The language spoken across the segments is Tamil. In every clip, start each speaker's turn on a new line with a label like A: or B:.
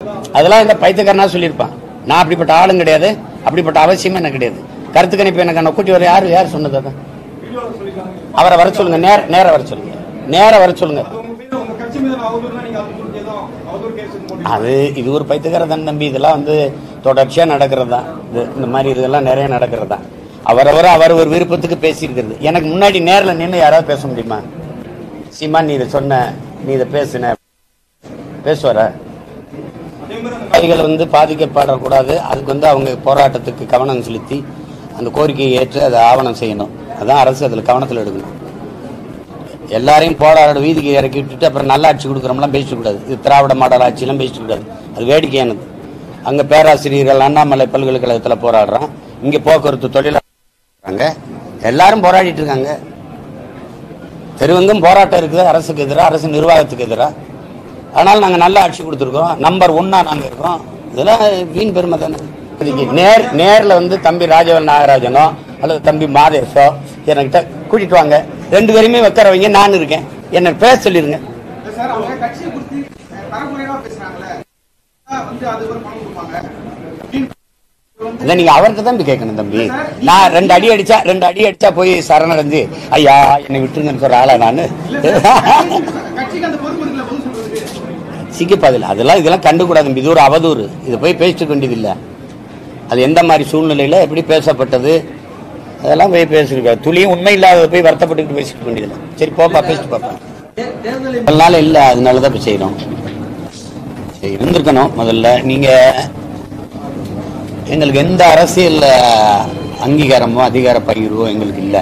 A: அதெல்லாம் இந்த பைத்தியக்காரனா சொல்லியிருப்பான் நான் அப்படிப்பட்ட ஆளும் கிடையாது அப்படிப்பட்ட அவசியமே எனக்கு கிடையாது கருத்து கணிப்பு எனக்கு என்ன கூட்டி வர யாரு யார் சொன்னது அதான் அவரை வர சொல்லுங்க நேர நேர வர சொல்லுங்க நேர வர சொல்லுங்க
B: உங்க பேர் உங்க கட்சி மீது அவதூறுனா நீங்க அவதூறு ஏதோ அவதூறு கேஸ் போட்டு
A: அது இது ஒரு பைத்தியக்கார தான் தம்பி இதெல்லாம் வந்து தொடர்ச்சியா நடக்கிறது தான் இது இந்த மாதிரி இதெல்லாம் நிறைய நடக்கிறது தான் அவரவர் அவர் ஒரு விருப்பத்துக்கு பேசியிருக்கிறது எனக்கு முன்னாடி நேர்ல நின்று யாராவது பேச முடியுமா சீமா நீ இதை சொன்ன நீ இதை பேசுன பேசுவார
B: அதே மாதிரி அந்த
A: விவசாயிகள் வந்து பாதிக்கப்படக்கூடாது அதுக்கு வந்து அவங்க போராட்டத்துக்கு கவனம் செலுத்தி அந்த கோரிக்கையை ஏற்று அதை ஆவணம் செய்யணும் அதான் அரசு அதில் கவனத்தில் எடுக்கணும் எல்லாரையும் போராட வீதிக்கு இறக்கி விட்டுட்டு அப்புறம் நல்ல ஆட்சி கொடுக்குறோம்லாம் பேசிட்டு கூடாது இது திராவிட மாடல் ஆட்சியெல்லாம் பேசிட்டு கூடாது அது வேடிக்கையானது அங்கே பேராசிரியர்கள் அண்ணாமலை பல்கலைக்கழகத்தில் போராடுறான் இங்கே போக்குவரத்து தொழிலாளர் எல்லாரும் போராடிட்டு இருக்காங்க தெருவெங்கும் போராட்டம் இருக்குது அரசுக்கு எதிராக அரசு நிர்வாகத்துக்கு எதிராக ஆனால் நாங்கள் நல்ல ஆட்சி கொடுத்துருக்கோம் நம்பர் ஒன்னா நாங்கள் இருக்கோம் இதெல்லாம் வீண் பெருமை தானே இதுக்கு நேர் நேரில் வந்து தம்பி ராஜவன் நாகராஜனோ அல்லது தம்பி மாதேஷோ என்கிட்ட கூட்டிட்டு வாங்க ரெண்டு பேருமே உட்கார வைங்க நான் இருக்கேன் என்ன பேச சொல்லிருங்க
C: இல்ல சார் அவங்க கட்சியை குறித்து அஹ், பரப்புரையா பேசுறாங்கல்ல அஹ் வந்து அது ஒரு பணம் கொடுப்பாங்க அப்படின்னு வந்து
A: இல்லை நீங்க அவர்கிட்ட தான் போய் கேட்கணும் தம்பி நான் ரெண்டு அடி அடிச்சா ரெண்டு அடி அடிச்சா போய் சரணடைஞ்சு ஐயா என்னை விட்டுருங்கன்னு சொல்ற ஆளா நான்
C: கட்சிக்கு அந்த பொறுப்பு இருக்குல்ல பதில் சொல்றதுக்கு
A: சிக்கப்பதில்லை அதெல்லாம் இதெல்லாம் கண்டுக்கூடாது தம்பி. இது ஒரு அவதூறு இதை போய் பேசிட்டு வேண்டியதில்லை அது எந்த மாதிரி சூழ்நிலையில எப்படி பேசப்பட்டது அதெல்லாம் போய் பேசிருக்காரு துளியும் உண்மை இல்லாத போய் வருத்தப்பட்டுக்கிட்டு பேசிட்டு வேண்டியதில்லை சரி போப்பா பேசிட்டு பாப்பா அதனால இல்லை அதனால தான் இப்போ செய்கிறோம் சரி இருந்திருக்கணும் முதல்ல நீங்க எங்களுக்கு எந்த அரசியல் அங்கீகாரமோ அதிகார பகிர்வோ எங்களுக்கு இல்லை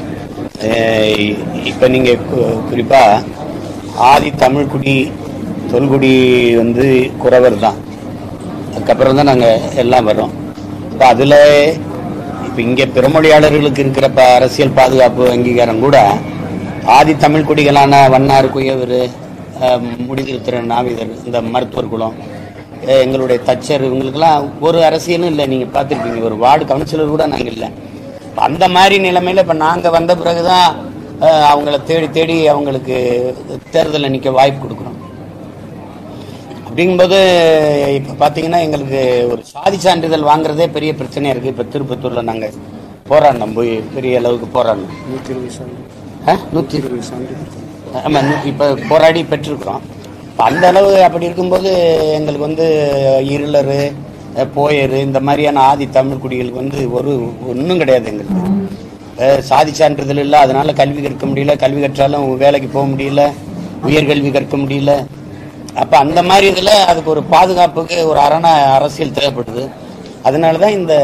A: இப்போ நீங்க கு- குறிப்பா ஆதி தமிழ்குடி தொல்குடி வந்து குறவர் தான் அதுக்கப்புறம் தான் நாங்கள் எல்லாம் வர்றோம் இப்போ அதில் இப்போ இங்கே பிறமொழியாளர்களுக்கு இருக்கிற ப அரசியல் பாதுகாப்பு அங்கீகாரம் கூட ஆதி தமிழ் குடிகளான வண்ணார் குயவர் முடிதிருத்திரன் நாவிதர் இந்த மருத்துவர் குலம் அஹ், எங்களுடைய தச்சர் இவங்களுக்கெல்லாம் ஒரு அரசியலும் இல்லை நீங்கள் பார்த்துருப்பீங்க ஒரு வார்டு கவுன்சிலர் கூட நாங்கள் இல்லை அந்த மாதிரி நிலைமையில இப்போ நாங்கள் வந்த பிறகு தான் அவங்கள தேடி தேடி அவங்களுக்கு தேர்தலில் நிற்க வாய்ப்பு கொடுக்குறோம் அப்படிங்கும்போது இப்போ பார்த்தீங்கன்னா எங்களுக்கு ஒரு சாதி சான்றிதழ் வாங்குறதே பெரிய பிரச்சனையா இருக்கு இப்போ திருப்பத்தூரில் நாங்கள் போராடினோம் போய் பெரிய அளவுக்கு போராடினோம் ஆ நூற்றி ஆமாம் இப்போ போராடி பெற்றிருக்கிறோம் இப்ப அந்த அளவு அப்படி இருக்கும்போது எங்களுக்கு வந்து இருளர் போயர் இந்த மாதிரியான ஆதி தமிழ் குடிகளுக்கு வந்து ஒரு ஒன்றும் கிடையாது எங்களுக்கு அஹ், சாதி சான்றிதழ் இல்லை அதனால கல்வி கற்க முடியல கல்வி கற்றாலும் வேலைக்கு போக முடியல உயர்கல்வி கற்க முடியல அப்போ அந்த மாதிரி இதில் அதுக்கு ஒரு பாதுகாப்புக்கு ஒரு அரண அரசியல் தேவைப்படுது அதனால தான் இந்த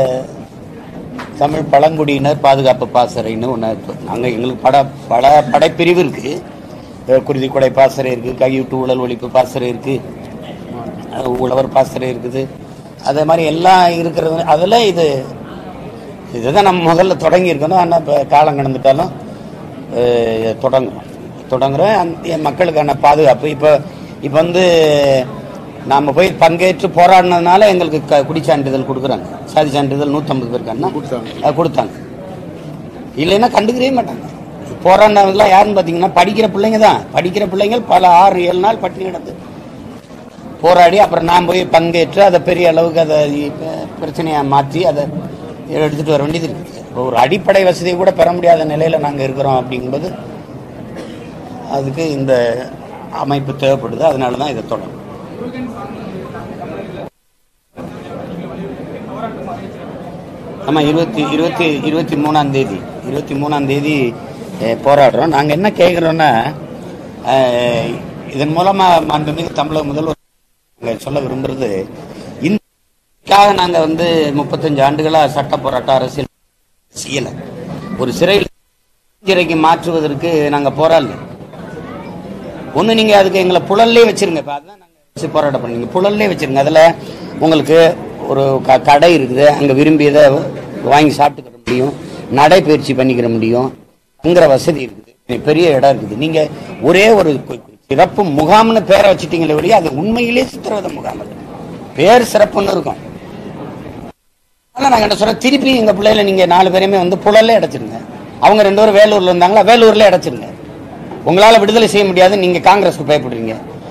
A: தமிழ் பழங்குடியினர் பாதுகாப்பு பாசறைன்னு ஒன்று நாங்கள் எங்களுக்கு பட பல படைப்பிரிவு இருக்கு அஹ் குருதி கொடை பாசறை இருக்கு கையூட்டு ஊழல் ஒழிப்பு பாசறை இருக்கு அஹ் உழவர் பாசறை இருக்குது அதே மாதிரி எல்லாம் இருக்கிறது அதில் இது இதுதான் நம்ம முதல்ல தொடங்கி இருக்கணும் ஆனால் இப்போ காலம் கடந்துட்டாலும் அஹ், தொடங்குறோம் தொடங்குறோம் அந்த மக்களுக்கான பாதுகாப்பு இப்போ இப்போ வந்து நாம் போய் பங்கேற்று போராடினதுனால எங்களுக்கு க குடி சான்றிதழ் கொடுக்குறாங்க சாதி சான்றிதழ் நூற்றம்பது பேருக்கான கொடுத்தாங்க கொடுத்தாங்க இல்லைன்னா கண்டுக்கவே மாட்டாங்க போராடினவங்களாம் யாருன்னு பார்த்தீங்கன்னா படிக்கிற பிள்ளைங்க தான் படிக்கிற பிள்ளைங்க பல ஆறு ஏழு நாள் பட்டினி கிடந்து போராடி அப்புறம் நான் போய் பங்கேற்று அதை பெரிய அளவுக்கு அதை இப்ப பிரச்சனையை மாற்றி அதை எடுத்துட்டு வர வேண்டியது இருக்குது இப்போ ஒரு அடிப்படை வசதியை கூட பெற முடியாத நிலையில நாங்கள் இருக்கிறோம் அப்படிங்கும்போது அதுக்கு இந்த அமைப்பு தேவைப்படுது அதனால தான் இதை தொடரும் ஆமாம் இருபத்தி இருபத்தி இருபத்தி மூணாம் தேதி இருபத்தி மூணாம் தேதி அஹ், போராடுறோம் நாங்கள் என்ன கேட்குறோன்னா இதன் மூலமாக மாண்புமிகு தமிழக முதல்வர் நாங்கள் சொல்ல விரும்புறது இந்திக்காக நாங்கள் வந்து முப்பத்தஞ்சு ஆண்டுகளாக சட்ட போராட்ட அரசியல் செய்யலை ஒரு சிறையில் சிறைக்கு மாற்றுவதற்கு நாங்கள் போராடல ஒன்று நீங்கள் அதுக்கு எங்களை புழல்லே வச்சிருங்க இப்போ அதுதான் நாங்கள் போராட்டம் பண்ணீங்க புழல்லே வச்சிருங்க அதில் உங்களுக்கு ஒரு க கடை இருக்குது அங்கே விரும்பியதை வாங்கி சாப்பிட்டுக்கிற முடியும் நடைப்பயிற்சி பண்ணிக்கிற முடியும் அங்கிற வசதி இருக்குது பெரிய இடம் இருக்குது நீங்கள் ஒரே ஒரு கு- சிறப்பு முகாம்னு பேரை வச்சுட்டீங்களே வெளியே அது உண்மையிலே சித்திரவதை முகாம் அது பேர் சிறப்புன்னு இருக்கும் அதான் நாங்கள் என்ன சொல்றோம் திருப்பி எங்கள் பிள்ளைகளை நீங்கள் நாலு பேரையுமே வந்து புழல்லே அடைச்சிருங்க அவங்க ரெண்டு பேரும் வேலூரில் இருந்தாங்களா வேலூர்ல அடைச்சிருங்க உங்களால் விடுதலை செய்ய முடியாது நீங்கள் காங்கிரஸ்க்கு பயப்படுறீங்க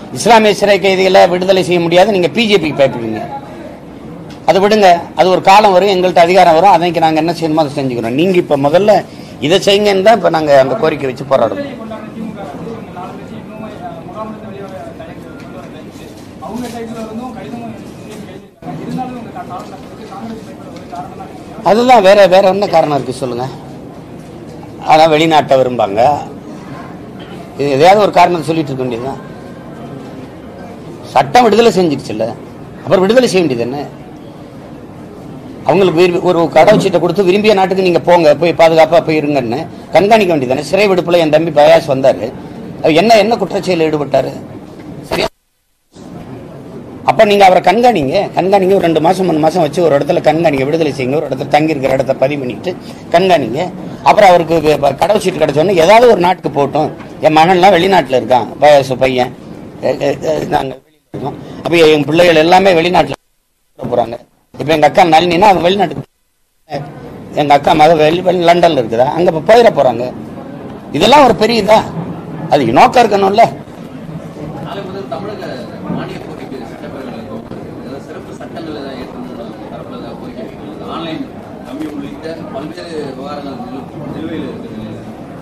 A: இஸ்லாமிய சிறை கைதிகளை விடுதலை செய்ய முடியாது நீங்க பிஜேபிக்கு பயப்படுவீங்க அதை விடுங்க அது ஒரு காலம் வரும் எங்கள்கிட்ட அதிகாரம் வரும் அதைக்கு நாங்க என்ன செய்யணுமோ அதை செஞ்சுக்கிறோம் நீங்க இப்ப முதல்ல இதை செய்யுங்கன்னு தான் இப்ப நாங்க அந்த கோரிக்கை வச்சு போராடுறோம்
B: கொண்டாடுற திமுக வந்து இவங்க நாலு கட்சி இன்னும் முகாமிலிருந்து வெளியே தயாரிக்க கொண்டு வர கைது அவங்க சைடுல இருந்தும் கடிதமும் எழுதியிருக்காங்க இருந்தாலும் இவங்க காரணம் காங்கிரஸ் பயப்பட ஒரு காரணம் தான்
A: அதுதான் வேற வேற என்ன காரணம் இருக்கு சொல்லுங்க அதான் வெளிநாட்டை விரும்பாங்க இது எதையாவது ஒரு காரணத்தை சொல்லிட்டு இருக்க வேண்டியதுதான் சட்டம் விடுதலை செஞ்சிருச்சுல்ல அப்புறம் விடுதலை செய்ய வேண்டியது என்ன அவங்களுக்கு விரும்பி- ஒரு கடவுச்சீட்டை கொடுத்து விரும்பிய நாட்டுக்கு நீங்க போங்க போய் பாதுகாப்பா போய் இருங்கன்னு கண்காணிக்க வேண்டியதானே சிறை விடுப்புல என் தம்பி பயாஸ் வந்தாரு அவர் என்ன என்ன குற்றச்செயலில் ஈடுபட்டாரு சரியா அப்ப நீங்க அவரை கண்காணிங்க கண்காணிங்க ஒரு ரெண்டு மாசம் மூணு மாசம் வச்சு ஒரு இடத்துல கண்காணிங்க விடுதலை செய்யுங்க ஒரு இடத்துல தங்கி இருக்கிற இடத்த பதிவு பண்ணிட்டு கண்காணிங்க அப்புறம் அவருக்கு க- கடவு சீட்டு கிடைச்சோன்னு ஏதாவது ஒரு நாட்டுக்கு போகட்டும் என் மகன்லாம் வெளிநாட்டுல இருக்கான் வயசு பையன் எ- எ- எ- நாங்க வெளியில இருக்கோம் அப்ப என் பிள்ளைகள் எல்லாமே வெளிநாட்டுல போறாங்க இப்ப எங்க அக்கா நளினா அவங்க வெளிநாட்டுக்கு எங்க அக்கா மக வெளி வெளி- லண்டன்ல இருக்குதா அங்க இப்ப போயிட போறாங்க இதெல்லாம் ஒரு பெரிய இதா அது நோக்கம் இருக்கணும்ல
D: நாளை முதல் தமிழக மானிய கோரிக்கை சட்டப்பேரவையில் துவங்குது. ஏதாவது சிறப்பு சட்டங்கள் ஏதாவது ஏற்படணும் தரப்புல ஏதாவது கோரிக்கை வைக்கணும். ஆன்லைன் கம்மி உள்ளிட்ட பல்வேறு விவகாரங்கள் நிலு- நிலுவையில் இருக்கிற நிலையில்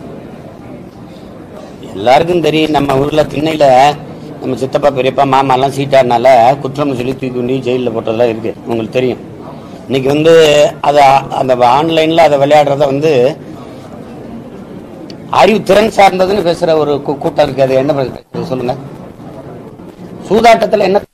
A: எல்லாருக்கும் தெரியும் நம்ம ஊர்ல திண்ணையில நம்ம சித்தப்பா பெரியப்பா மாமா எல்லாம் சீட்டாடினால குற்றம் சொல்லி தூக்கி கொண்டு ஜெயிலில் போட்டதெல்லாம் இருக்கு உங்களுக்கு தெரியும் இன்னைக்கு வந்து அதை அந்த ஆன்லைன்ல அதை விளையாடுறத வந்து அறிவு திறன் சார்ந்ததுன்னு பேசுற ஒரு கூ- கூட்டம் இருக்கு அது என்ன பேசுறது சொல்லுங்க சூதாட்டத்துல என்ன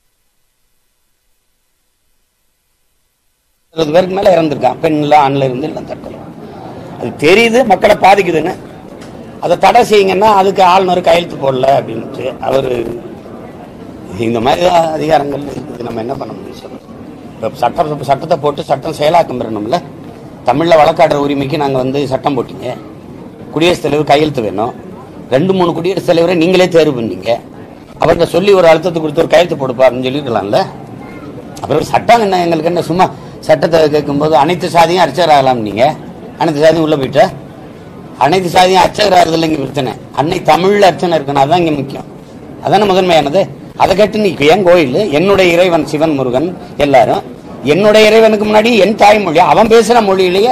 A: இருபது பேருக்கு மேல இறந்திருக்கான் பெண்ல ஆண்ல இருந்து எல்லாம் தற்கொலை அது தெரியுது மக்களை பாதிக்குதுன்னு அதை தடை செய்யுங்கன்னா அதுக்கு ஆளுநர் கையெழுத்து போடல அப்படின்ட்டு அவரு இந்த மாதிரி தான் அதிகாரங்கள் இருக்குது நம்ம என்ன பண்ண முடியும் சொல்லுங்க இப்போ சட்டம் சட்டத்தை போட்டு சட்டம் செயலாக்கம் பெறணும்ல தமிழில் வழக்காடுற உரிமைக்கு நாங்கள் வந்து சட்டம் போட்டீங்க குடியரசுத் தலைவர் கையெழுத்து வேணும் ரெண்டு மூணு குடியரசுத் தலைவரை நீங்களே தேர்வு பண்ணீங்க அவர்கிட்ட சொல்லி ஒரு அழுத்தத்தை கொடுத்து ஒரு கையெழுத்து கொடுப்பா அப்படின்னு சொல்லிருக்கலாம்ல அப்புறம் சட்டம் என்ன எங்களுக்கு என்ன சும்மா சட்டத்தை கேட்கும்போது அனைத்து சாதியும் அர்ச்சகர் ஆகலாம் நீங்க அனைத்து சாதியும் உள்ள போயிட்ட அனைத்து சாதியும் அர்ச்சகர் ஆகுறதுல இங்க பிரச்சனை அன்னை தமிழ்ல அர்ச்சனை இருக்கணும் அதான் இங்க முக்கியம் அதானே முதன்மையானது அதை கேட்டு நீ என் கோயில் என்னுடைய இறைவன் சிவன் முருகன் எல்லாரும் என்னுடைய இறைவனுக்கு முன்னாடி என் தாய்மொழி அவன் பேசுற மொழியிலேயே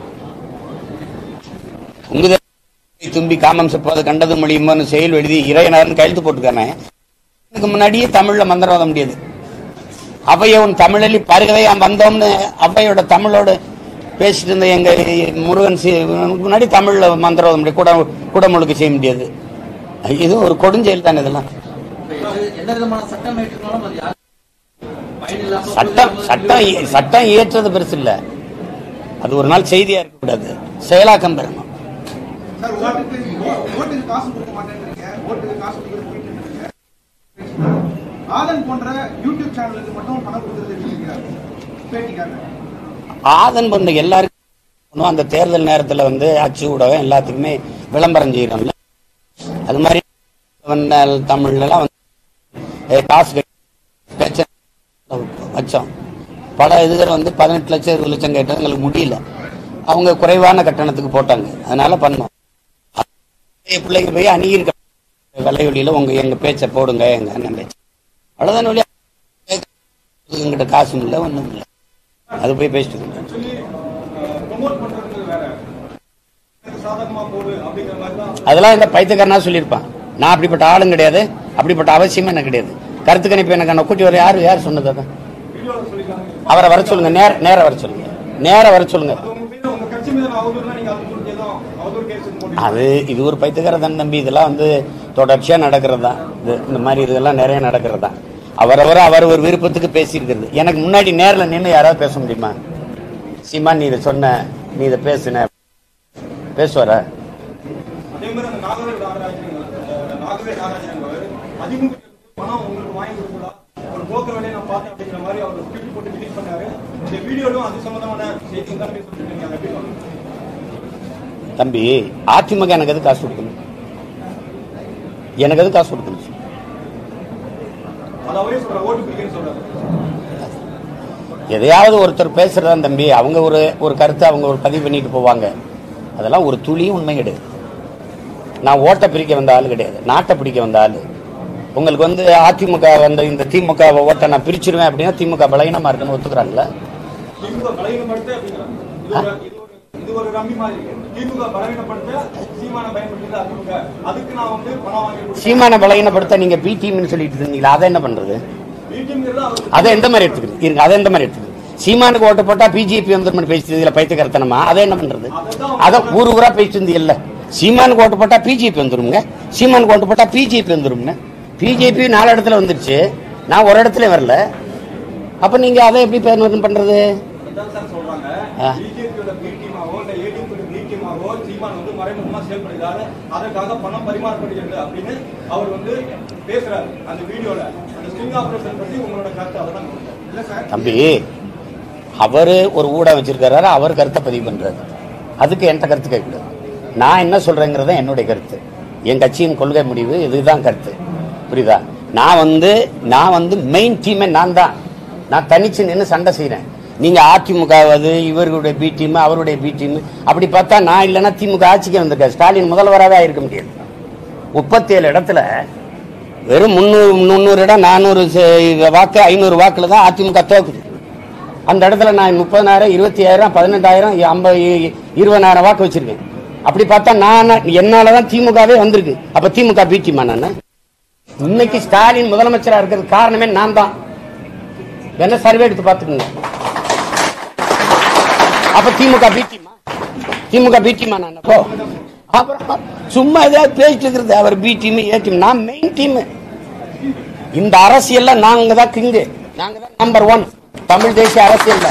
A: உங்க தும்பி காமம் செப்பாது கண்டது மொழியுமோன்னு செயல் எழுதி இறையனார்னு கையெழுத்து போட்டுக்கானே இதுக்கு முன்னாடியே தமிழ்ல மந்திரம் ஓத முடியாது அவைய உன் தமிழலி பருகதையாம் வந்தோம்னு அவையோட தமிழோட பேசிட்டு இருந்த எங்க முருகன் சி- முன்னாடி தமிழ்ல மந்திரம் ஓத முடியாது கூட குடமுழுக்கு செய்ய முடியாது இது ஒரு கொடுஞ்செயல் தானே இதெல்லாம்
D: இப்ப எது- எந்த விதமான சட்டம் ஏற்றினாலும் அது யார் பயனில்லாம
A: சட்டம் சட்டம் இ- சட்டம் இயற்றது பெருசு இல்ல அது ஒரு நாள் செய்தியா இருக்கக்கூடாது செயலாக்கம் பெறணும்
C: சார் ஓட்டுக்கு ஓ- ஓட்டுக்கு காசு கொடுக்க மாட்டேன்றீங்க ஓட்டுக்கு காசு கொடுக்க போயிட்டு ஆதன் போன்ற யூடியூப் சேனலுக்கு மட்டும் பணம் கொடுக்கறது இருக்கிறார் பேட்டிக்காக
A: ஆதன் பண்ண எல்லாருக்கும் அந்த தேர்தல் நேரத்துல வந்து அச்சு ஊடகம் எல்லாத்துக்குமே விளம்பரம் செய்யறோம்ல அது மாதிரி வண்ண தமிழ்ல எல்லாம் வந்து அஹ், காசு கட்டி பேச்ச வச்சோம் பல இதுகள் வந்து பதினெட்டு லட்சம் இருபது லட்சம் கேட்டது எங்களுக்கு முடியல அவங்க குறைவான கட்டணத்துக்கு போட்டாங்க அதனால பண்ணோம் அதே பிள்ளைங்க போய் அணுகிருக்க விலையொலியில உங்க எங்க பேச்சை போடுங்க எங்க அண்ணன் பேச்சு அவ்வளவுதான் வழியா எங்கிட்ட காசும் இல்லை ஒண்ணும் இல்லை அது போய் பேசிட்டு இருக்கோம்.
B: ஆக்சுவலி ப்ரொமோட் பண்றது வேற எனக்கு சாதகமா போடு அப்படிங்கிற மாதிரி தான்
A: அதெல்லாம் இந்த பைத்தியக்காரனா சொல்லியிருப்பான் நான் அப்படிப்பட்ட ஆளும் கிடையாது அப்படிப்பட்ட அவசியமும் எனக்கு கிடையாது கருத்து கணிப்பு எனக்கு நான் கூட்டி வர யார் யார் சொன்னது அதை
B: வீடியோல சொல்லிருக்காங்க
A: அவரை வர சொல்லுங்க நேர நேர வர சொல்லுங்க நேர வர சொல்லுங்க
B: அது உங்க மீது உங்க கட்சி மீது அவதூறுனா நீங்க அது குறித்து ஏதோ அவதூறு கேஸ் போட்டு
A: அது இது ஒரு பைத்தியக்கார தான் தம்பி இதெல்லாம் வந்து தொடர்ச்சியா நடக்கிறது தான் இது இந்த மாதிரி இதெல்லாம் நிறைய நடக்கிறது தான் அவரவர் அவர் ஒரு விருப்பத்துக்கு பேசியிருக்கிறது எனக்கு முன்னாடி நேர்ல நின்று யாராவது பேச முடியுமா சீமா நீ இதை சொன்ன நீ இதை பேசுன பேசுவாரா
B: அதே மாதிரி அந்த நாகவேல் நாகராஜன் அஹ், நாகவேல் நாகராஜன் என்பவர் அதிமுக பணம் உங்களுக்கு வாங்கி கொடுக்கல ஒரு போக்குற வேலையை நான் பார்த்தேன் அப்படிங்கிற மாதிரி அவர் ட்வீட் போட்டு ரிலீஸ் பண்ணாரு இந்த வீடியோலும் அது சம்பந்தமான செய்தி தான் பேசிட்டு அதை எப்படி பாக்குறீங்க?
A: தம்பி அதிமுக எனக்கு எது காசு கொடுக்கணும் எனக்கு எது காசு கொடுக்கணும்
B: அது அவரே சொல்ற ஓட்டு பிடிக்குன்னு சொல்றாரு
A: எதையாவது ஒருத்தர் பேசுறதா தம்பி அவங்க ஒரு ஒரு கருத்தை அவங்க ஒரு பதிவு பண்ணிட்டு போவாங்க அதெல்லாம் ஒரு துளியும் உண்மை கிடையாது நான் ஓட்டை பிரிக்க வந்த ஆள் கிடையாது நாட்டை பிடிக்க வந்த ஆள் உங்களுக்கு வந்து அதிமுக வந்து இந்த திமுக ஓட்டை நான் பிரிச்சிருவேன் அப்படின்னா திமுக பலகீனமா இருக்குன்னு ஒத்துக்கிறாங்களா
B: திமுக பலவீனப்படுத்த அப்படிங்கிறாங்க இது ஒரு இது ஒரு இது ஒரு ரம்மி மாதிரி இருக்கு திமுக பலவீனப்படுத்த சீமான பயன்படுத்துறது அதிமுக அதுக்கு நான் வந்து பணம் வாங்கி கொடுத்தேன்
A: சீமான பலகீனப்படுத்த நீங்க பி டீம்னு சொல்லிட்டு இருந்தீங்களா அதை என்ன பண்றது
B: வீட்டுங்கிறது அவருக்கு
A: அதை எந்த மாதிரி எடுத்துக்கிறது இருங்க அதை எந்த மாதிரி எடுத்துக்கிறது சீமானுக்கு ஓட்டு போட்டா பிஜேபி வந்து பேசிட்டு இதுல பைத்தியக்காரத்தனமா அதை என்ன பண்றது அதை ஊர் ஊரா பேசிட்டு இருந்தீங்கல்ல சீமானுக்கு ஓட்டு போட்டா பிஜேபி வந்துருங்க சீமானுக்கு ஓட்டு போட்டா பிஜேபி வந்துருங்க பிஜேபி நாலு இடத்துல வந்துருச்சு நான் ஒரு இடத்துல வரல அப்ப நீங்க அதை எப்படி பேர் பண்றது
B: அதான் சார் சொல்றாங்க
A: ஆ.
B: பிஜேபியோட பி டீமாவோ இல்ல ஏடிஎம் பி டீமாவோ சீமான் வந்து மறைமுகமா செயல்படுகிறாரு அதற்காக பணம் பரிமாறப்படுகிறது அப்படின்னு அவர் வந்து பேசுறாரு அந்த வீடியோல அந்த ஸ்ட்ரிங் ஆபரேஷன் பத்தி உங்களோட கருத்து அதெல்லாம்
C: இல்ல சார்
A: தம்பி அவரு ஒரு ஊடகம் வச்சிருக்காரு அவர் கருத்தை பதிவு பண்றாரு அதுக்கு என்கிட்ட கருத்து கேட்கக்கூடாது நான் என்ன சொல்றேங்கிறது தான் என்னுடைய கருத்து என் கட்சியின் கொள்கை முடிவு இதுதான் கருத்து புரியுதா நான் வந்து நான் வந்து மெயின் டீமே நான் தான் நான் தனிச்சு நின்று சண்டை செய்றேன் நீங்க அதிமுகவது இவர்களுடைய பி டீம் அவருடைய பி டீம் அப்படி பார்த்தா நான் இல்லைன்னா திமுக ஆட்சிக்கு வந்திருக்கேன் ஸ்டாலின் முதல்வராக இருக்க முடியாது முப்பத்தேழு இடத்துல வெறும் முந்நூறு முந்நூறு இடம் நானூறு வாக்கு ஐநூறு வாக்குல தான் அதிமுக தோக்குது அந்த இடத்துல நான் முப்பதாயிரம் இருபத்தி ஆயிரம் பதினெட்டாயிரம் ஐம்பது இருபதாயிரம் வாக்கு வச்சிருக்கேன் அப்படி பார்த்தா நான் என்னாலதான் திமுகவே வந்திருக்கு அப்ப திமுக பீட்டிமா நான் இன்னைக்கு ஸ்டாலின் முதலமைச்சரா இருக்கிறது காரணமே நான் தான் என்ன சர்வே எடுத்து பாத்துக்கோங்க அப்ப திமுக பீட்டிமா திமுக பீட்டிமா நான் அப்போ அப்புறம் சும்மா ஏதாவது பேசிட்டு இருக்கிறது அவர் பி டீம் ஏ டீம் நான் மெயின் டீம் இந்த அரசியல்ல நாங்க தான் கிங்கு நாங்க தான் நம்பர் ஒன் தமிழ் தேசிய அரசியல்ல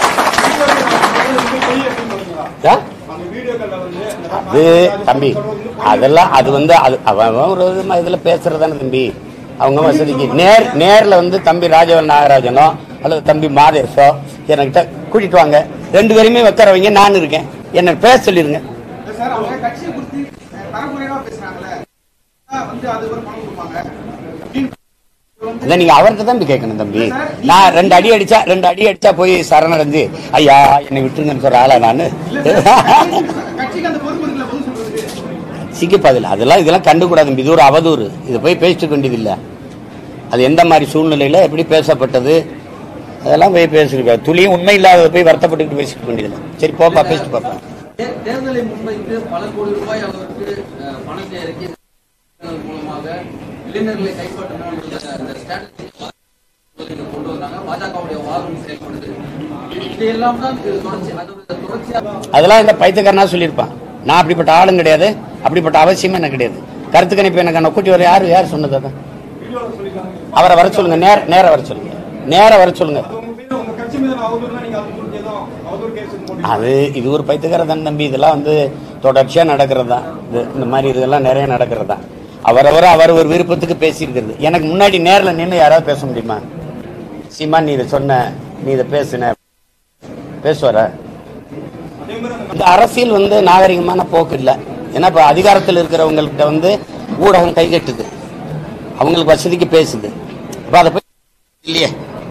A: ஆ?
B: அந்த வீடியோக்கள்ல வந்து அந்த
A: அது தம்பி அதெல்லாம் அது வந்து அது அவன் அவன் ஒரு விதமா இதுல பேசுறதானே தம்பி அவங்க வசதிக்கு நேர் நேர்ல வந்து தம்பி ராஜவன் நாகராஜனோ அல்லது தம்பி மாதேஷோ என்கிட்ட கூட்டிட்டு வாங்க ரெண்டு பேருமே வைக்கிறவங்க நான் இருக்கேன் என்ன பேச சொல்லிருங்க
C: இல்ல சார் அவங்க கட்சியை குறித்து அஹ், தரக்குறைவா பேசுறாங்களே ஆஹ், வந்து அது ஒரு பணம் கொடுப்பாங்க அப்படின்னு வந்து
A: இதை நீங்க அவர்கிட்ட தான் போய் கேட்கணும் தம்பி நான் ரெண்டு அடி அடிச்சா ரெண்டு அடி அடிச்சா போய் சரணடைஞ்சு ஐயா என்னை விட்டுருங்கன்னு சொல்ற ஆளா நானு
C: இல்ல சார் கட்சிக்கு அந்த பொறுப்பு இருக்குல்ல பதில் சொல்றதுக்கு
A: சிக்கப்பதில்லை அதெல்லாம் இதெல்லாம் கண்டுக்கூடாது தம்பி. இது ஒரு அவதூறு இதை போய் பேசிட்டு வேண்டியதில்லை அது எந்த மாதிரி சூழ்நிலையில எப்படி பேசப்பட்டது அதெல்லாம் போய் பேசிருக்க துளியும் உண்மை இல்லாததை போய் வருத்தப்பட்டுக்கிட்டு பேசிட்டு வேண்டியதில்லை சரி போப்பா பேசிட்டு பாப்பா
D: தே- தேர்தலை முன்வைத்து பல கோடி ரூபாய் அளவிற்கு அஹ், பணத்தை இறக்கி மூலமாக இளைஞர்களை கைப்பற்றணும் என்ற அந்த strategy நீங்க கொண்டு வந்தாங்க பாஜகவுடைய வாதம் செயல்படுது இது- இதையெல்லாம் தான் இது தொடர்ச்சி அதோட தொடர்ச்சியா
A: அதெல்லாம் இந்த பைத்தியக்காரனா சொல்லியிருப்பான் நான் அப்படிப்பட்ட ஆளும் கிடையாது அப்படிப்பட்ட அவசியமே எனக்கு கிடையாது கருத்து கணிப்பு எனக்கு கூட்டி வர யாரு யார் சொன்னது அதான்
B: வீடியோல சொல்லிருக்காங்க
A: அவரை வர சொல்லுங்க நேர நேர வர சொல்லுங்க நேர வர சொல்லுங்க
B: அது உங்க மீது உங்க கட்சி மீது அவதூறுனா நீங்க அது குறித்து ஏதோ அவதூறு கேஸ் போட்டு
A: அது இது ஒரு பைத்தியக்கார தான் தம்பி இதெல்லாம் வந்து தொடர்ச்சியா நடக்கிறது தான் இது இந்த மாதிரி இதெல்லாம் நிறைய நடக்கிறது தான் அவரவர் அவர் ஒரு விருப்பத்துக்கு பேசியிருக்கிறது எனக்கு முன்னாடி நேர்ல நின்று யாராவது பேச முடியுமா சீமா நீ இதை சொன்ன நீ இதை பேசுன பேசுவாரா
B: அதே மாதிரி அந்த
A: இந்த அரசியல் வந்து நாகரிகமான போக்கு இல்லை ஏன்னா இப்போ அதிகாரத்தில் இருக்கிறவங்கள்ட்ட வந்து ஊடகம் கை கட்டுது அவங்களுக்கு வசதிக்கு பேசுது அப்போ அதை போய் இல்லையே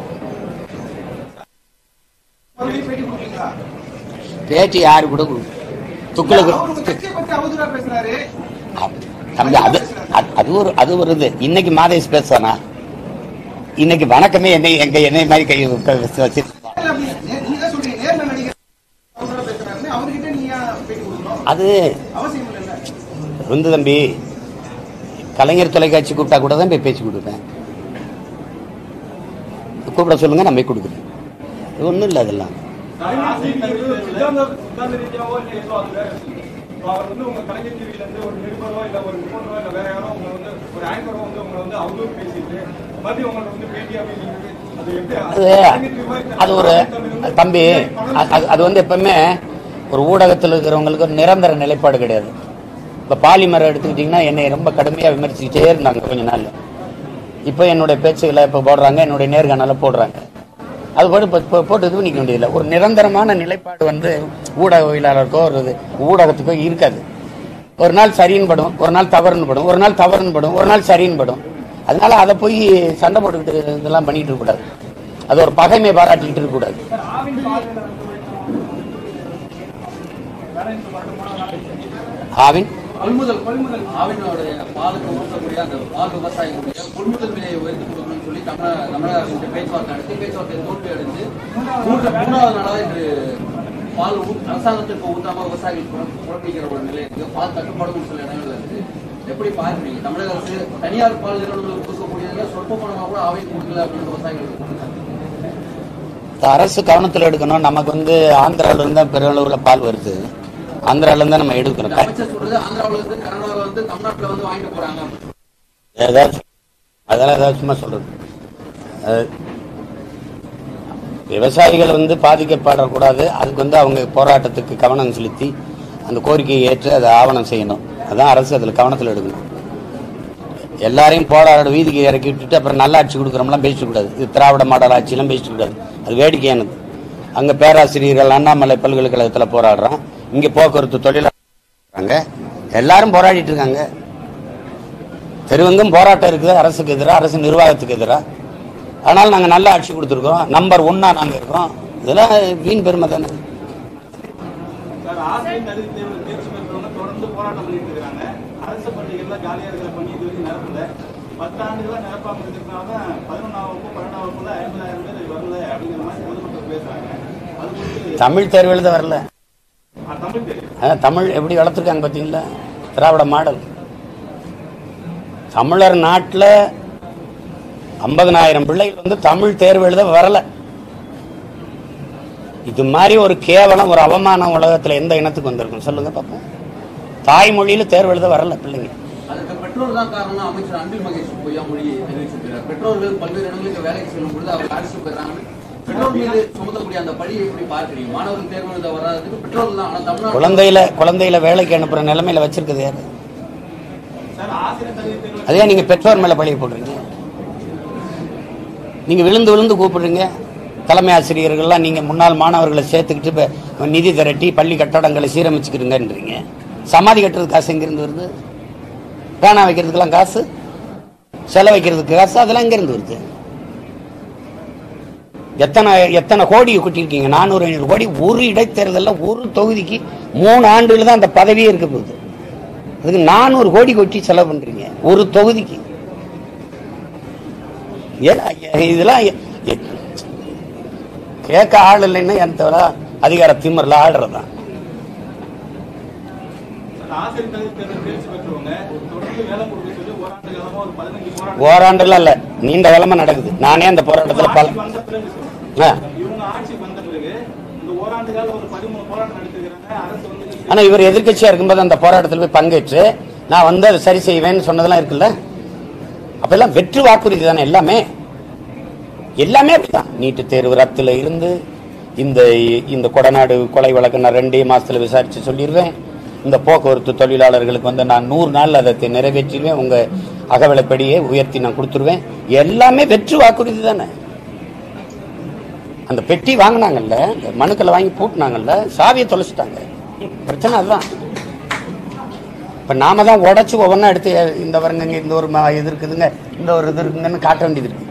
C: மறுபடியும் பேட்டி கொடுப்பீங்களா
A: பேச்சு யாரு கூட துக்குளுக்கு
C: அவர் உங்க கட்சியை பத்தி அவதூறா பேசுறாரு
A: தம்பி அது அது- அது ஒரு அது ஒரு இது இன்னைக்கு மாதேஷ் பேசுவானா இன்னைக்கு வணக்கமே என்னை எங்க என்னை மாதிரி கை வச்சு வச்சு
C: இல்ல, அப்படி நே- நீங்க தான் சொல்றீங்க நேர்ல நடிகர் அவதூறா பேசுறாருன்னு அவர்கிட்ட நீங்க பேட்டி கொடுக்கணும்
A: அது
C: அவசியம் இல்லைல்ல
A: வந்து தம்பி கலைஞர் தொலைக்காட்சி கூப்பிட்டா கூட தான் போய் பேச்சு கொடுப்பேன் கூப்பிட சொல்லுங்க நான் போய் கொடுக்குறேன் இது ஒன்றும் இல்லை அதெல்லாம்
B: சித்தாந்த சித்தாந்த ரீதியாவோ இல்ல ஏதோ அது வேற இப்போ அவர் வந்து உங்க கலைஞர் டிவில இருந்து ஒரு நிருபரோ இல்ல ஒரு ரிப்போர்ட்டரோ இல்ல வேற யாரோ உங்களை வந்து ஒரு ஆங்கரோ வந்து உங்களை வந்து அவதூறு பேசிட்டு மறுபடியும் உங்களை வந்து பேட்டி அப்படிங்கிறது அது எப்படி
A: அது
B: கலைஞர் TV
A: அது ஒரு தம்பி அது- அது- அது வந்து எப்பவுமே ஒரு ஊடகத்தில் இருக்கிறவங்களுக்கு ஒரு நிரந்தர நிலைப்பாடு கிடையாது இப்போ பாலிமரம் எடுத்துக்கிட்டிங்கன்னா என்னை ரொம்ப கடுமையாக விமர்சிச்சுட்டே இருந்தாங்க கொஞ்ச நாள் இப்போ என்னுடைய பேச்சுகளை இப்போ போடுறாங்க என்னுடைய நேர்காணலை போடுறாங்க அது போட்டு இப்போ- இப்போ போட்டு இது பண்ணிக்க வேண்டியதில்லை ஒரு நிரந்தரமான நிலைப்பாடு வந்து ஊடகவியலாளருக்கோ ஒரு இது ஊடகத்துக்கோ இருக்காது ஒரு நாள் சரின்னு படும் ஒரு நாள் தவறுன்னு படும் ஒரு நாள் தவறுன்னு படும் ஒரு நாள் சரின்னு படும் அதனால அதை போய் சண்டை போட்டுக்கிட்டு இதெல்லாம் பண்ணிட்டு இருக்கக்கூடாது அது ஒரு பகைமை பாராட்டிக்கிட்டு இருக்கக்கூடாது ஆவின்
D: கொள்முதல் கொள்முதல் ஆவினுடைய பாலுக்கு ஊற்றக்கூடிய அந்த பால் விவசாயிகளுடைய கொள்முதல் விலையை உயர்த்தி கொடுக்கணும்னு சொல்லி தமிழக தமிழக அரசு பேச்சுவார்த்தை நடத்தி பேச்சுவார்த்தை தோல்வி அடைந்து மூன்று மூணாவது நாளாக இன்று பால் ஊ- அரசாங்கத்திற்கு ஊத்தாம விவசாயிகள் புற- புறக்கணிக்கிற ஒரு நிலை இருக்கு பால் தட்டுப்பாடும் சில இடங்கள்ல இருக்கு எப்படி பார்க்குறீங்க தமிழக அரசு தனியார் பால் நிறுவனங்களுக்கு கொடுக்கக்கூடியதுல சொற்ப பணமா கூட ஆவின் கொடுக்கல அப்படின்னு விவசாயிகளுக்கு கொடுக்குறாங்க.
A: இந்த அரசு கவனத்தில் எடுக்கணும் நமக்கு வந்து ஆந்திரால இருந்து தான் பெருளவுல பால் வருது ஆந்திரால இருந்து தான் நம்ம
D: இந்த
A: எடுக்கிறோம்
D: அமைச்சர் சொல்றது ஆந்திராவுல இருந்து கர்நாடகால இருந்து தமிழ்நாட்டுல வந்து வாங்கிட்டு போறாங்க
A: ஏதாவது அதெல்லாம் ஏதாவது சும்மா சொல்றது அது விவசாயிகள் வந்து பாதிக்கப்படக்கூடாது அதுக்கு வந்து அவங்க போராட்டத்துக்கு கவனம் செலுத்தி அந்த கோரிக்கையை ஏற்று அதை ஆவணம் செய்யணும் அதான் அரசு அதில் கவனத்தில் எடுக்கணும் எல்லாரையும் போராட வீதிக்கு இறக்கி விட்டுட்டு அப்புறம் நல்லாட்சி கொடுக்குறோம்லாம் பேசிட்டு கூடாது இது திராவிட மாடல் ஆட்சியெல்லாம் பேசிட்டு கூடாது அது வேடிக்கையானது அங்கே பேராசிரியர்கள் அண்ணாமலை பல்கலைக்கழகத்தில் போராடுறான் இங்கே போக்குவரத்து தொழிலாளர் எல்லாரும் போராடிட்டு இருக்காங்க தெருவெங்கும் போராட்டம் இருக்குது அரசுக்கு எதிராக அரசு நிர்வாகத்துக்கு எதிராக ஆனால் நாங்கள் நல்ல ஆட்சி கொடுத்துருக்கோம் நம்பர் ஒன்னா நாங்கள் இருக்கோம் இதெல்லாம் வீண் பெருமை தானே
B: சார் ஆசிரியர் தகுதி தேர்வு தேர்ச்சி பெற்றவங்க தொடர்ந்து போராட்டம் பண்ணிட்டு இருக்காங்க அரசு பள்ளிகள்ல ஜாலியா இருக்கிற பண்ணி இது வரைக்கும் நிரப்பல பத்து ஆண்டுகளா நிரப்பாம இருக்கிறதுனால தான் பதினொன்றாம் வகுப்பு பன்னெண்டாம் வகுப்புல ஐம்பதாயிரம் பேர் வரல அப்படிங்கிற மாதிரி பொதுமக்கள் பேசுறாங்க அது குறித்து
A: தமிழ் தேர்வு எழுத வரல
B: ஆ, தமிழ் தெரியும்
A: அஹ், தமிழ் எப்படி வளர்த்துருக்காங்க பார்த்தீங்களா திராவிட மாடல் தமிழர் நாட்டில் ஐம்பதனாயிரம் பிள்ளைகள் வந்து தமிழ் தேர்வு எழுத வரல இது மாதிரி ஒரு கேவலம் ஒரு அவமானம் உலகத்தில் எந்த இனத்துக்கு வந்திருக்கும் சொல்லுங்க பார்ப்போம் தாய்மொழியில தேர்வு எழுத வரல பிள்ளைங்க
D: அதுக்கு பெற்றோர் தான் காரணம் அமைச்சர் அன்பில் மகேஷ் பொய்யாமொழி தெரிவிச்சிருக்கிறார் பெற்றோர்கள் பல்வேறு இடங்களுக்கு வேலைக்கு செல்லும் பொழுது அவர் அரசு பெறாங்க பெற்றோர் மீது சுமத்தக்கூடிய அந்த படியை எப்படி பார்க்கிறீங்க மாணவர்கள் தேர்வு எழுத வராததுக்கு பெற்றோர்கள் தான் ஆனா தமிழ்நாடு
A: குழந்தையில குழந்தையில வேலைக்கு அனுப்புற நிலைமையில வச்சிருக்குது யாரு
B: சார் ஆசிரியர் தகுதி தேர்வு
A: அதே நீங்க பெற்றோர் மேல பழிய போடுறீங்க நீங்க விழுந்து விழுந்து கூப்பிடுறீங்க தலைமை ஆசிரியர்கள்லாம் நீங்க முன்னாள் மாணவர்களை சேர்த்துக்கிட்டு இப்ப நிதி திரட்டி பள்ளி கட்டடங்களை சீரமைச்சுக்கிறீங்கன்றீங்க சமாதி கட்டுறதுக்கு காசு எங்கிருந்து வருது பேனா வைக்கிறதுக்கெல்லாம் காசு செலவு வைக்கிறதுக்கு காசு அதெல்லாம் எங்கிருந்து வருது எத்தனை எத்தனை கோடி கொட்டியிருக்கீங்க நானூறு ஐநூறு கோடி ஒரு இடைத்தேர்தலில் ஒரு தொகுதிக்கு மூணு ஆண்டுல தான் அந்த பதவியே இருக்க போகுது அதுக்கு நானூறு கோடி கொட்டி செலவு பண்றீங்க ஒரு தொகுதிக்கு ஏன்னா, இதெல்லாம் எ- எ- கேட்க ஆள் இல்லைன்னா எந்த அதிகார திமிரில் ஆடுறதுதான்
B: சார், ஆசிரியர் தகுதி தேர்வு தேர்ச்சி பெற்றவங்க தொடர்ந்து வேலை கொடுக்க சொல்லி ஓராண்டு காலமா ஒரு பதினஞ்சு போராட்டம்
A: ஓராண்டுல இல்ல நீண்ட காலமா நடக்குது நானே அந்த போராட்டத்துல பல
B: ஆட்சிக்கு வந்த பிறகு
A: ஆ.
B: இவங்க ஆட்சிக்கு வந்த பிறகு இந்த ஓராண்டு காலம் ஒரு பதிமூணு போராட்டம் நடத்திருக்கிறாங்க அரசு வந்து
A: ஆனா இவர் எதிர்க்கட்சியா இருக்கும்போது அந்த போராட்டத்தில் போய் பங்கேற்று நான் வந்து அதை சரி செய்வேன்னு சொன்னதெல்லாம் இருக்குல்ல அப்ப எல்லாம் வெற்று வாக்குறுதி தானே எல்லாமே எல்லாமே அப்படிதான் நீட்டு தேர்வு ரத்துல இருந்து இந்த இந்த கொடநாடு கொலை வழக்கு நான் ரெண்டே மாசத்துல விசாரிச்சு சொல்லிடுவேன் இந்த போக்குவரத்து தொழிலாளர்களுக்கு வந்து நான் நூறு நாள் அதை நிறைவேற்றிடுவேன் உங்க அகவிலைப்படியே உயர்த்தி நான் கொடுத்துருவேன் எல்லாமே வெற்று வாக்குறுதி தானே அந்த பெட்டி வாங்கினாங்கல்ல இந்த மனுக்களை வாங்கி பூட்டினாங்கல்ல சாவியை தொலைச்சிட்டாங்க பிரச்சனை அதுதான் இப்ப நாம தான் உடைச்சு ஒவ்வொன்றா எடுத்து இந்த வருங்க இந்த ஒரு ம- இது இருக்குதுங்க இந்த ஒரு இது இருக்குங்கன்னு காட்ட வேண்டியது இருக்கு